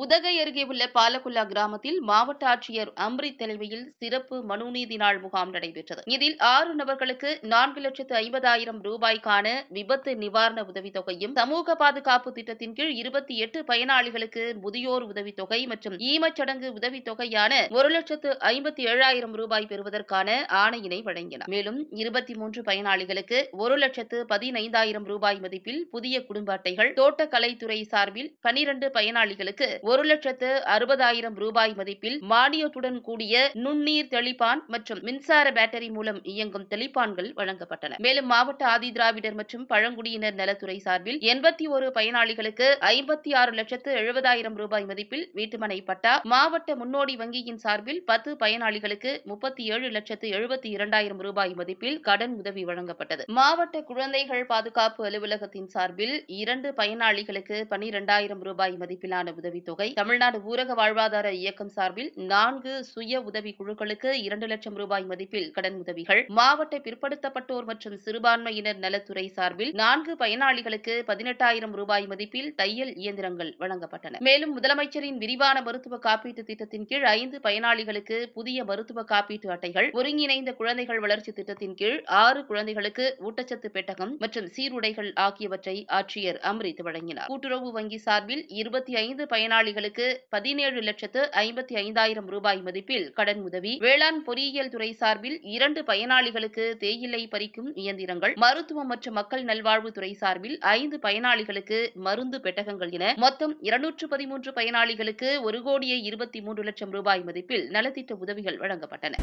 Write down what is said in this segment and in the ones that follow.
உதகை அருகே உள்ள பாலகுல்லா கிராமத்தில் மாவட்ட ஆட்சியர் அம்ரித் தலைமையில் சிறப்பு மனுநீதி நாள் முகாம் நடைபெற்றது இதில் ஆறு நபர்களுக்கு நான்கு லட்சத்து ஐம்பதாயிரம் ரூபாய்க்கான விபத்து நிவாரண உதவித்தொகையும் சமூக பாதுகாப்பு திட்டத்தின் கீழ் இருபத்தி எட்டு பயனாளிகளுக்கு முதியோர் உதவித்தொகை மற்றும் ஈமச்சடங்கு உதவித்தொகையான ஒரு லட்சத்து ஐம்பத்தி ஏழாயிரம் ரூபாய் பெறுவதற்கான ஆணையினை வழங்கினார் மேலும் இருபத்தி மூன்று பயனாளிகளுக்கு ஒரு லட்சத்து பதினைந்தாயிரம் ரூபாய் மதிப்பில் புதிய குடும்ப அட்டைகள் தோட்டக்கலைத்துறை சார்பில் பனிரண்டு பயனாளிகளுக்கு ஒரு லட்சத்து அறுபதாயிரம் ரூபாய் மதிப்பில் மானியத்துடன் கூடிய நுண்ணீர் தெளிப்பான் மற்றும் மின்சார பேட்டரி மூலம் இயங்கும் தெளிப்பான்கள் வழங்கப்பட்டன மேலும் மாவட்ட ஆதிதிராவிடர் மற்றும் பழங்குடியினர் நலத்துறை சார்பில் எண்பத்தி ஒரு பயனாளிகளுக்கு ஐம்பத்தி ஆறு லட்சத்து எழுபதாயிரம் ரூபாய் மதிப்பில் வீட்டுமனை பட்டா மாவட்ட முன்னோடி வங்கியின் சார்பில் பத்து பயனாளிகளுக்கு முப்பத்தி ஏழு லட்சத்து எழுபத்தி இரண்டாயிரம் ரூபாய் மதிப்பில் கடன் உதவி வழங்கப்பட்டது மாவட்ட குழந்தைகள் பாதுகாப்பு அலுவலகத்தின் சார்பில் இரண்டு பயனாளிகளுக்கு பனிரெண்டாயிரம் ரூபாய் மதிப்பிலான உதவித்தொகை தமிழ்நாடு ஊரக வாழ்வாதார இயக்கம் சார்பில் நான்கு சுய உதவி குழுக்களுக்கு இரண்டு லட்சம் ரூபாய் மதிப்பில் கடன் உதவிகள் மாவட்ட பிற்படுத்தப்பட்டோர் மற்றும் சிறுபான்மையினர் நலத்துறை சார்பில் நான்கு பயனாளிகளுக்கு பதினெட்டாயிரம் ரூபாய் மதிப்பில் தையல் இயந்திரங்கள் வழங்கப்பட்டன மேலும் முதலமைச்சரின் விரிவான மருத்துவ காப்பீட்டு திட்டத்தின் கீழ் ஐந்து பயனாளிகளுக்கு புதிய மருத்துவ காப்பீட்டு அட்டைகள் ஒருங்கிணைந்த குழந்தைகள் வளர்ச்சி திட்டத்தின் கீழ் ஆறு குழந்தைகளுக்கு ஊட்டச்சத்து பெட்டகம் மற்றும் சீருடைகள் ஆகியவற்றை ஆட்சியர் அம்ரித் வழங்கினார் கூட்டுறவு வங்கி சார்பில் இருபத்தி ஐந்து பயனாளிகளுக்கு பதினேழு லட்சத்து ஐம்பத்தி ஐந்தாயிரம் ரூபாய் மதிப்பில் கடன் உதவி வேளாண் பொறியியல் துறை சார்பில் இரண்டு பயனாளிகளுக்கு தேயிலை பறிக்கும் இயந்திரங்கள் மருத்துவம் மற்றும் மக்கள் நல்வாழ்வுத்துறை சார்பில் ஐந்து பயனாளிகளுக்கு மருந்து பெட்டகங்கள் என மொத்தம் இருநூற்று பதிமூன்று பயனாளிகளுக்கு ஒரு கோடியே இருபத்தி மூன்று லட்சம் ரூபாய் மதிப்பில் நலத்திட்ட உதவிகள் வழங்கப்பட்டன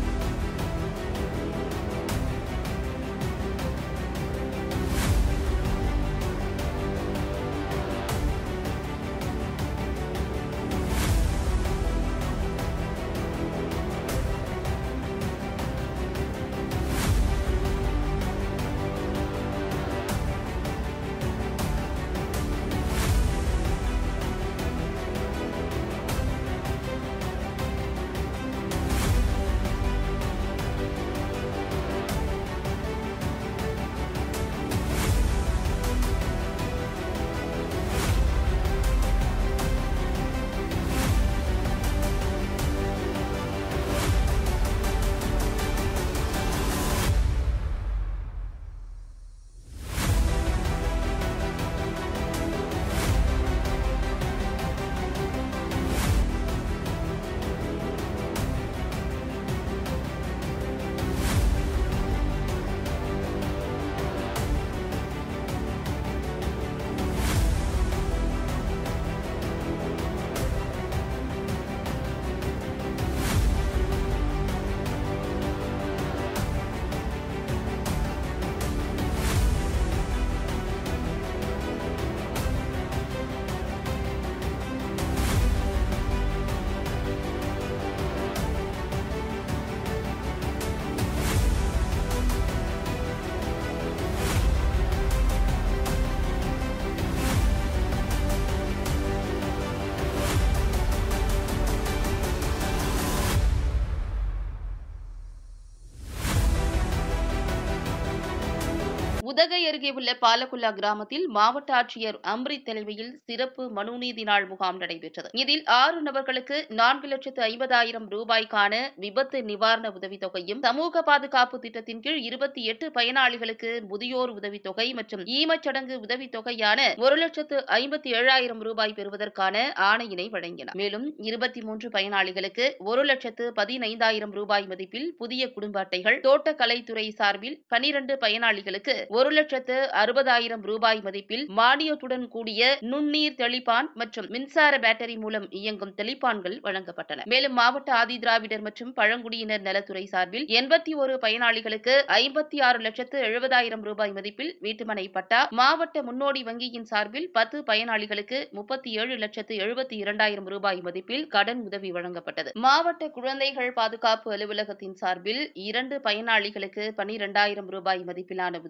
உதகை அருகே உள்ள பாலகுல்லா கிராமத்தில் மாவட்ட ஆட்சியர் அம்ரித் தலைமையில் சிறப்பு மனுநீதி நாள் முகாம் நடைபெற்றது இதில் ஆறு நபர்களுக்கு நான்கு லட்சத்து ஐம்பதாயிரம் ரூபாய்க்கான விபத்து நிவாரண உதவித்தொகையும் சமூக பாதுகாப்பு திட்டத்தின் கீழ் இருபத்தி எட்டு பயனாளிகளுக்கு முதியோர் உதவித்தொகை மற்றும் ஈமச்சடங்கு உதவித்தொகையான ஒரு லட்சத்து ஐம்பத்தி ஏழாயிரம் ரூபாய் பெறுவதற்கான ஆணையினை வழங்கினார் மேலும் இருபத்தி மூன்று பயனாளிகளுக்கு ஒரு லட்சத்து பதினைந்தாயிரம் ரூபாய் மதிப்பில் புதிய குடும்ப அட்டைகள் தோட்டக்கலைத்துறை சார்பில் பனிரண்டு பயனாளிகளுக்கு ஒரு லட்சத்து அறுபதாயிரம் ரூபாய் மதிப்பில் மானியத்துடன் கூடிய நுண்ணீர் தெளிப்பான் மற்றும் மின்சார பேட்டரி மூலம் இயங்கும் தெளிப்பான்கள் வழங்கப்பட்டன மேலும் மாவட்ட ஆதிதிராவிடர் மற்றும் பழங்குடியினர் நலத்துறை சார்பில் எண்பத்தி ஒரு பயனாளிகளுக்கு ஐம்பத்தி ஆறு லட்சத்து எழுபதாயிரம் ரூபாய் மதிப்பில் வீட்டுமனை பட்டா மாவட்ட முன்னோடி வங்கியின் சார்பில் பத்து பயனாளிகளுக்கு முப்பத்தி ஏழு லட்சத்து எழுபத்தி இரண்டாயிரம் ரூபாய் மதிப்பில் கடன் உதவி வழங்கப்பட்டது மாவட்ட குழந்தைகள் பாதுகாப்பு அலுவலகத்தின் சார்பில் இரண்டு பயனாளிகளுக்கு பனிரெண்டாயிரம் ரூபாய் மதிப்பிலான உதவித்தொகை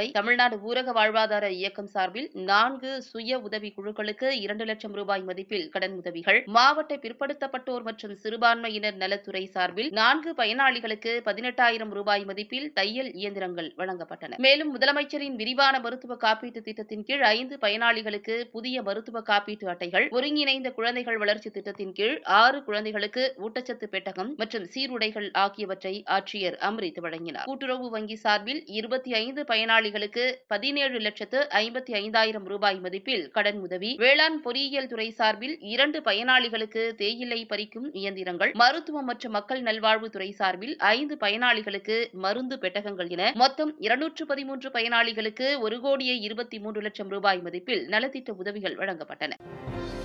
தமிழ்நாடு ஊரக வாழ்வாதார இயக்கம் சார்பில் நான்கு சுய உதவி குழுக்களுக்கு இரண்டு லட்சம் ரூபாய் மதிப்பில் கடன் உதவிகள் மாவட்ட பிற்படுத்தப்பட்டோர் மற்றும் சிறுபான்மையினர் நலத்துறை சார்பில் நான்கு பயனாளிகளுக்கு பதினெட்டாயிரம் ரூபாய் மதிப்பில் தையல் இயந்திரங்கள் வழங்கப்பட்டன மேலும் முதலமைச்சரின் விரிவான மருத்துவ காப்பீட்டு திட்டத்தின் கீழ் ஐந்து பயனாளிகளுக்கு புதிய மருத்துவ காப்பீட்டு அட்டைகள் ஒருங்கிணைந்த குழந்தைகள் வளர்ச்சி திட்டத்தின் கீழ் ஆறு குழந்தைகளுக்கு ஊட்டச்சத்து பெட்டகம் மற்றும் சீருடைகள் ஆகியவற்றை ஆட்சியர் அம்ரித் வழங்கினார் கூட்டுறவு வங்கி சார்பில் இருபத்தி ஐந்து பயனாளிகளுக்கு பதினேழு லட்சத்து ஐம்பத்தி ஐந்தாயிரம் ரூபாய் மதிப்பில் கடன் உதவி வேளாண் பொறியியல் துறை சார்பில் இரண்டு பயனாளிகளுக்கு தேயிலை பறிக்கும் இயந்திரங்கள் மருத்துவம் மற்றும் மக்கள் நல்வாழ்வுத்துறை சார்பில் ஐந்து பயனாளிகளுக்கு மருந்து பெட்டகங்கள் என மொத்தம் இருநூற்று பதிமூன்று பயனாளிகளுக்கு ஒரு கோடியே இருபத்தி மூன்று லட்சம் ரூபாய் மதிப்பில் நலத்திட்ட உதவிகள் வழங்கப்பட்டன